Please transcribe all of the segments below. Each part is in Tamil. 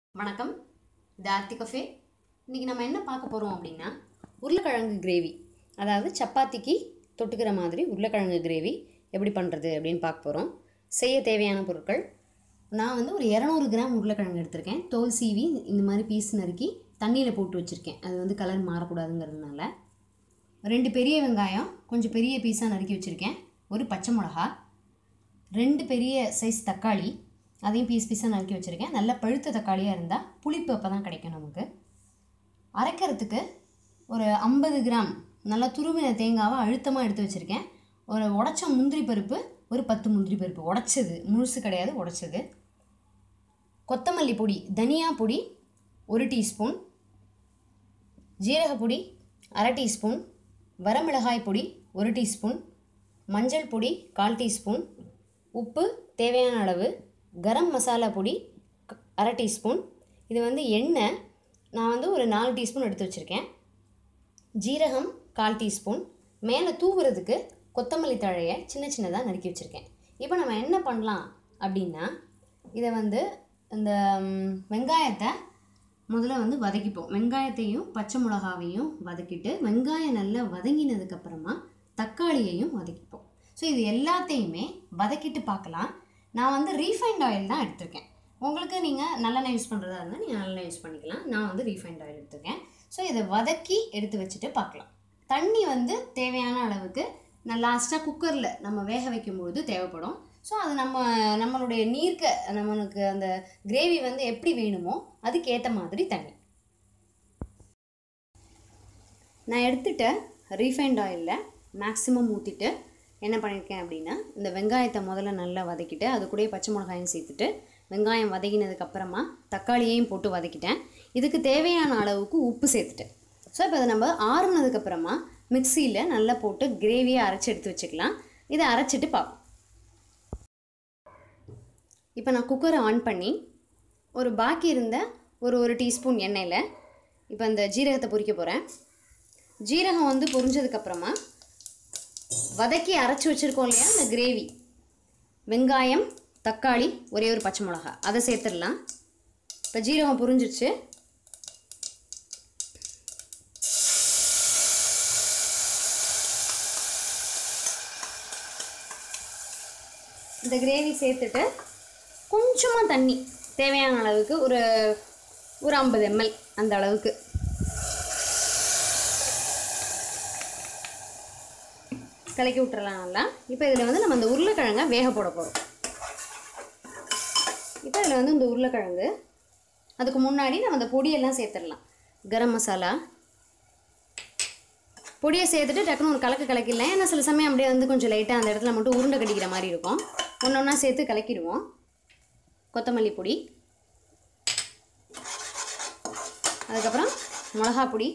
வணக்கம் இது ஆர்த்தி கஃபே இன்றைக்கி நம்ம என்ன பார்க்க போகிறோம் அப்படின்னா உருளைக்கிழங்கு கிரேவி அதாவது சப்பாத்திக்கு தொட்டுக்கிற மாதிரி உருளைக்கிழங்கு கிரேவி எப்படி பண்ணுறது அப்படின்னு பார்க்க போகிறோம் செய்ய தேவையான பொருட்கள் நான் வந்து ஒரு இரநூறு கிராம் உருளைக்கிழங்கு எடுத்திருக்கேன் தோல் சீவி இந்த மாதிரி பீஸ் நறுக்கி தண்ணியில் போட்டு வச்சுருக்கேன் அது வந்து கலர் மாறக்கூடாதுங்கிறதுனால ரெண்டு பெரிய வெங்காயம் கொஞ்சம் பெரிய பீஸாக நறுக்கி வச்சுருக்கேன் ஒரு பச்சை மிளகா ரெண்டு பெரிய சைஸ் தக்காளி அதையும் பீஸ் பீஸாக நறுக்கி வச்சுருக்கேன் நல்ல பழுத்த தக்காளியாக இருந்தால் புளிப்பு அப்போ தான் கிடைக்கும் நமக்கு அரைக்கிறதுக்கு ஒரு ஐம்பது கிராம் நல்லா துருவின தேங்காவை அழுத்தமாக எடுத்து வச்சுருக்கேன் ஒரு உடச்ச முந்திரி பருப்பு ஒரு பத்து முந்திரி பருப்பு உடச்சது முழுசு கிடையாது உடச்சது கொத்தமல்லி பொடி தனியா பொடி ஒரு டீஸ்பூன் ஜீரகப்பொடி அரை டீஸ்பூன் வரமிளகாய் பொடி ஒரு டீஸ்பூன் மஞ்சள் பொடி கால் டீஸ்பூன் உப்பு தேவையான அளவு கரம் மசாலா பொடி க- அரை டீஸ்பூன் இது வந்து எண்ணெய் நான் வந்து ஒரு நாலு டீஸ்பூன் எடுத்து வச்சுருக்கேன் ஜீரகம் கால் டீஸ்பூன் மேலே தூவுறதுக்கு கொத்தமல்லி தழையை சின்ன சின்னதாக நறுக்கி வச்சுருக்கேன் இப்போ நம்ம என்ன பண்ணலாம் அப்படின்னா இதை வந்து இந்த ம், வெங்காயத்தை முதல்ல வந்து வதக்கிப்போம் வெங்காயத்தையும் பச்சை மிளகாவையும் வதக்கிட்டு வெங்காயம் நல்லா வதங்கினதுக்கப்புறமா தக்காளியையும் வதக்கிப்போம் ஸோ இது எல்லாத்தையுமே வதக்கிட்டு பார்க்கலாம் நான் வந்து ரீஃபைண்ட் ஆயில் தான் எடுத்திருக்கேன் உங்களுக்கு நீங்கள் நல்லெண்ணெய் யூஸ் பண்ணுறதா இருந்தால் நீங்கள் நல்லெண்ணெய் யூஸ் பண்ணிக்கலாம் நான் வந்து ரீஃபைண்ட் ஆயில் எடுத்திருக்கேன் ஸோ இதை வதக்கி எடுத்து வச்சுட்டு பார்க்கலாம் தண்ணி வந்து தேவையான அளவுக்கு நான் லாஸ்ட்டாக குக்கரில் நம்ம வேக வைக்கும்பொழுது தேவைப்படும் ஸோ அது நம்ம நம்மளுடைய நீர்க்க நம்மளுக்கு அந்த கிரேவி வந்து எப்படி வேணுமோ அதுக்கேற்ற மாதிரி தண்ணி நான் எடுத்துட்ட ரீஃபைண்ட் ஆயிலில் மேக்ஸிமம் ஊற்றிட்டு என்ன பண்ணியிருக்கேன் அப்படின்னா இந்த வெங்காயத்தை முதல்ல நல்லா வதக்கிட்டு அது கூடயே பச்சை மிளகாயும் சேர்த்துட்டு வெங்காயம் வதக்கினதுக்கு அப்புறமா தக்காளியையும் போட்டு வதக்கிட்டேன் இதுக்கு தேவையான அளவுக்கு உப்பு சேர்த்துட்டேன் ஸோ இப்போ அதை நம்ம ஆறுனதுக்கப்புறமா மிக்சியில் நல்லா போட்டு கிரேவியை அரைச்சி எடுத்து வச்சுக்கலாம் இதை அரைச்சிட்டு பார்ப்போம் இப்போ நான் குக்கரை ஆன் பண்ணி ஒரு பாக்கி இருந்த ஒரு ஒரு டீஸ்பூன் எண்ணெயில் இப்போ இந்த ஜீரகத்தை பொரிக்க போகிறேன் ஜீரகம் வந்து பொரிஞ்சதுக்கப்புறமா வதக்கி அரைச்சி வச்சுருக்கோம் இல்லையா இந்த கிரேவி வெங்காயம் தக்காளி ஒரே ஒரு பச்சை மிளகா அதை சேர்த்துடலாம் இப்போ ஜீரகம் புரிஞ்சிருச்சு இந்த கிரேவி சேர்த்துட்டு கொஞ்சமாக தண்ணி தேவையான அளவுக்கு ஒரு ஒரு ஐம்பது எம்எல் அந்த அளவுக்கு கலக்கி விட்டுறலாம் நல்லா இப்போ இதில் வந்து நம்ம இந்த உருளைக்கிழங்கை வேக போட போகிறோம் இப்போ இதில் வந்து இந்த உருளைக்கிழங்கு அதுக்கு முன்னாடி நம்ம அந்த பொடியெல்லாம் சேர்த்துடலாம் கரம் மசாலா பொடியை சேர்த்துட்டு டக்குன்னு ஒரு கலக்கு கலக்கிடலாம் ஏன்னா சில சமயம் அப்படியே வந்து கொஞ்சம் லைட்டாக அந்த இடத்துல மட்டும் உருண்டை கடிக்கிற மாதிரி இருக்கும் ஒன்று ஒன்றா சேர்த்து கலக்கிடுவோம் கொத்தமல்லி பொடி அதுக்கப்புறம் மிளகா பொடி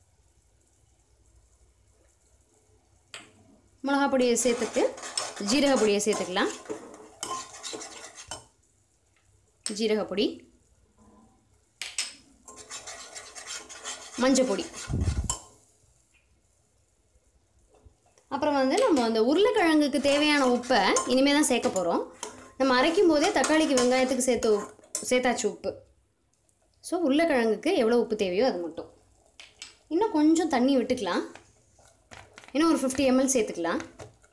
மிளகா பொடியை சேர்த்துட்டு ஜீரக பொடியை சேர்த்துக்கலாம் ஜீரக பொடி மஞ்சள் பொடி அப்புறம் வந்து நம்ம அந்த உருளைக்கிழங்குக்கு தேவையான உப்பை இனிமேல் தான் சேர்க்க போகிறோம் நம்ம அரைக்கும் போதே தக்காளிக்கு வெங்காயத்துக்கு சேர்த்து உப்- சேர்த்தாச்சு உப்பு ஸோ உருளைக்கிழங்குக்கு எவ்வளோ உப்பு தேவையோ அது மட்டும் இன்னும் கொஞ்சம் தண்ணி விட்டுக்கலாம் இன்னும் ஒரு ஃபிஃப்டி எம்எல் சேர்த்துக்கலாம்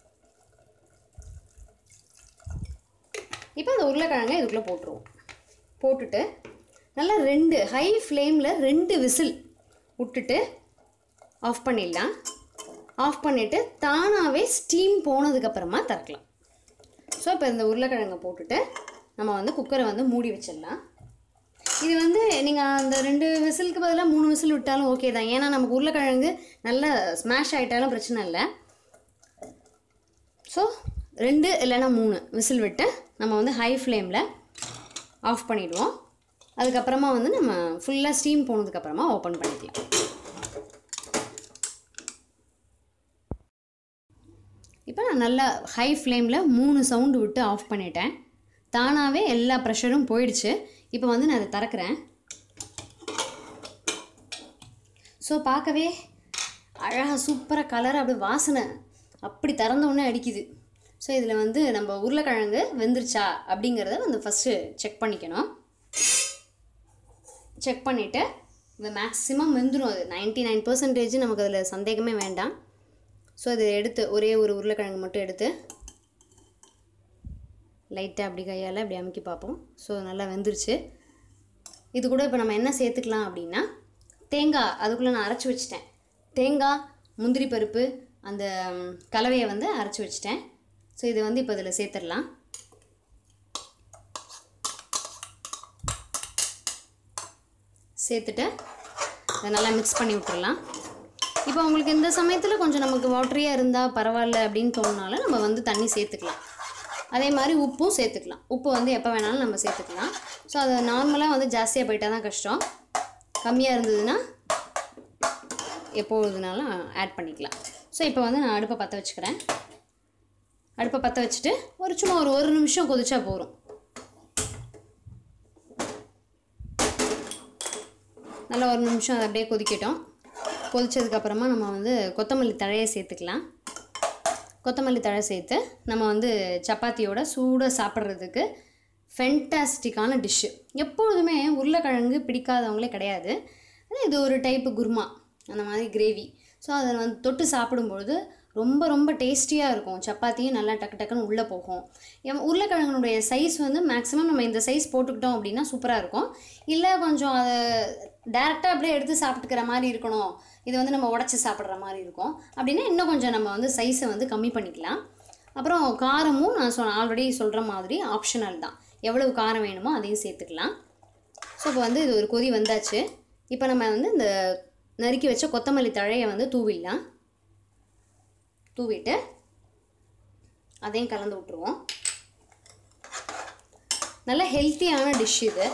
இப்போ அந்த உருளைக்கிழங்கை இதுக்குள்ளே போட்டுருவோம் போட்டுட்டு நல்லா ரெண்டு ஹை ஃப்ளேமில் ரெண்டு விசில் விட்டுட்டு ஆஃப் பண்ணிடலாம் ஆஃப் பண்ணிவிட்டு தானாகவே ஸ்டீம் போனதுக்கப்புறமா திறக்கலாம் ஸோ இப்போ இந்த உருளைக்கிழங்கை போட்டுட்டு நம்ம வந்து குக்கரை வந்து மூடி வச்சிடலாம் இது வந்து நீங்கள் அந்த ரெண்டு விசிலுக்கு பதிலாக மூணு விசில் விட்டாலும் ஓகே தான் ஏன்னா நமக்கு உருளைக்கிழங்கு நல்லா ஸ்மாஷ் ஆகிட்டாலும் பிரச்சனை இல்லை ஸோ ரெண்டு இல்லைன்னா மூணு விசில் விட்டு நம்ம வந்து ஹை ஃப்ளேமில் ஆஃப் பண்ணிடுவோம் அதுக்கப்புறமா வந்து நம்ம ஃபுல்லாக ஸ்டீம் போனதுக்கப்புறமா ஓப்பன் பண்ணிக்கலாம் இப்போ நான் நல்லா ஹை ஃப்ளேமில் மூணு சவுண்டு விட்டு ஆஃப் பண்ணிட்டேன் தானாகவே எல்லா ப்ரெஷரும் போயிடுச்சு இப்போ வந்து நான் அதை திறக்கிறேன் ஸோ பார்க்கவே அழகாக சூப்பராக கலர் அப்படி வாசனை அப்படி திறந்த உடனே அடிக்குது ஸோ இதில் வந்து நம்ம உருளைக்கிழங்கு வெந்துருச்சா அப்படிங்கிறத வந்து ஃபஸ்ட்டு செக் பண்ணிக்கணும் செக் பண்ணிவிட்டு இது மேக்ஸிமம் வெந்துடும் அது நைன்ட்டி நைன் பர்சன்டேஜ் நமக்கு அதில் சந்தேகமே வேண்டாம் ஸோ அதை எடுத்து ஒரே ஒரு உருளைக்கிழங்கு மட்டும் எடுத்து லைட்டாக அப்படி கையால் அப்படி அமுக்கி பார்ப்போம் ஸோ நல்லா வெந்துருச்சு இது கூட இப்போ நம்ம என்ன சேர்த்துக்கலாம் அப்படின்னா தேங்காய் அதுக்குள்ளே நான் அரைச்சி வச்சிட்டேன் தேங்காய் முந்திரி பருப்பு அந்த ம், கலவையை வந்து அரைச்சி வச்சிட்டேன் ஸோ இதை வந்து இப்போ இதில் சேர்த்துடலாம் சேர்த்துட்டு அதை நல்லா மிக்ஸ் பண்ணி விட்டுறலாம் இப்போ உங்களுக்கு இந்த சமயத்தில் கொஞ்சம் நமக்கு வாட்டரியாக இருந்தால் பரவாயில்ல அப்படின்னு தோணுனாலும் நம்ம வந்து தண்ணி சேர்த்துக்கலாம் அதே மாதிரி உப்பும் சேர்த்துக்கலாம் உப்பு வந்து எப்போ வேணாலும் நம்ம சேர்த்துக்கலாம் ஸோ அது நார்மலாக வந்து ஜாஸ்தியாக போயிட்டால் தான் கஷ்டம் கம்மியாக இருந்ததுன்னா எப்பொழுதுனாலும் ஆட் பண்ணிக்கலாம் ஸோ இப்போ வந்து நான் அடுப்பை பற்ற வச்சுக்கிறேன் அடுப்பை பற்ற வச்சுட்டு ஒரு சும்மா ஒரு ஒரு நிமிஷம் கொதிச்சா போதும் நல்லா ஒரு நிமிஷம் அதை அப்படியே கொதிக்கட்டும் கொதிச்சதுக்கப்புறமா நம்ம வந்து கொத்தமல்லி தழையை சேர்த்துக்கலாம் கொத்தமல்லி தழை சேர்த்து நம்ம வந்து சப்பாத்தியோட சூடாக சாப்பிட்றதுக்கு ஃபென்டாஸ்டிக்கான டிஷ்ஷு எப்பொழுதுமே உருளைக்கிழங்கு பிடிக்காதவங்களே கிடையாது அது இது ஒரு டைப்பு குருமா அந்த மாதிரி கிரேவி ஸோ அதை வந்து தொட்டு சாப்பிடும்பொழுது ரொம்ப ரொம்ப டேஸ்டியாக இருக்கும் சப்பாத்தியும் நல்லா டக்கு டக்குன்னு உள்ளே போகும் எம் உருளைக்கிழங்கினுடைய சைஸ் வந்து மேக்ஸிமம் நம்ம இந்த சைஸ் போட்டுக்கிட்டோம் அப்படின்னா சூப்பராக இருக்கும் இல்லை கொஞ்சம் அதை டேரெக்டாக அப்படியே எடுத்து சாப்பிட்டுக்கிற மாதிரி இருக்கணும் இது வந்து நம்ம உடச்சி சாப்பிட்ற மாதிரி இருக்கும் அப்படின்னா இன்னும் கொஞ்சம் நம்ம வந்து சைஸை வந்து கம்மி பண்ணிக்கலாம் அப்புறம் காரமும் நான் சொன்ன ஆல்ரெடி சொல்கிற மாதிரி ஆப்ஷனல் தான் எவ்வளவு காரம் வேணுமோ அதையும் சேர்த்துக்கலாம் ஸோ இப்போ வந்து இது ஒரு கொதி வந்தாச்சு இப்போ நம்ம வந்து இந்த நறுக்கி வச்ச கொத்தமல்லி தழையை வந்து தூவிடலாம் தூவிட்டு அதையும் கலந்து விட்ருவோம் நல்ல ஹெல்த்தியான டிஷ் இது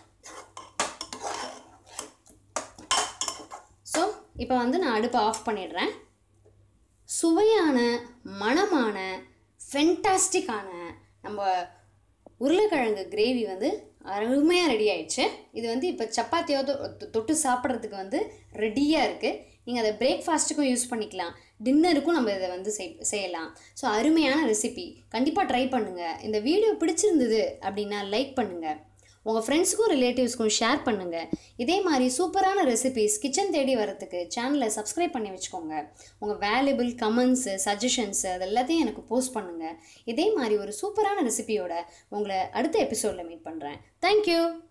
ஸோ இப்போ வந்து நான் அடுப்பை ஆஃப் பண்ணிடுறேன் சுவையான மணமான ஃபென்டாஸ்டிக்கான நம்ம உருளைக்கிழங்கு கிரேவி வந்து அருமையாக ரெடி ஆயிடுச்சு இது வந்து இப்போ சப்பாத்தியோட தொ- தொட்டு சாப்பிட்றதுக்கு வந்து ரெடியாக இருக்குது நீங்கள் அதை பிரேக்ஃபாஸ்ட்டுக்கும் யூஸ் பண்ணிக்கலாம் டின்னருக்கும் நம்ம இதை வந்து செய் செய்யலாம் ஸோ அருமையான ரெசிபி கண்டிப்பாக ட்ரை பண்ணுங்கள் இந்த வீடியோ பிடிச்சிருந்தது அப்படின்னா லைக் பண்ணுங்கள் உங்கள் ஃப்ரெண்ட்ஸுக்கும் ரிலேட்டிவ்ஸ்க்கும் ஷேர் பண்ணுங்கள் இதே மாதிரி சூப்பரான ரெசிபிஸ் கிச்சன் தேடி வரதுக்கு சேனலை சப்ஸ்கிரைப் பண்ணி வச்சுக்கோங்க உங்கள் வேல்யூபிள் கமெண்ட்ஸு சஜஷன்ஸு அது எல்லாத்தையும் எனக்கு போஸ்ட் பண்ணுங்கள் இதே மாதிரி ஒரு சூப்பரான ரெசிபியோட உங்களை அடுத்த எபிசோடில் மீட் பண்ணுறேன் தேங்க்யூ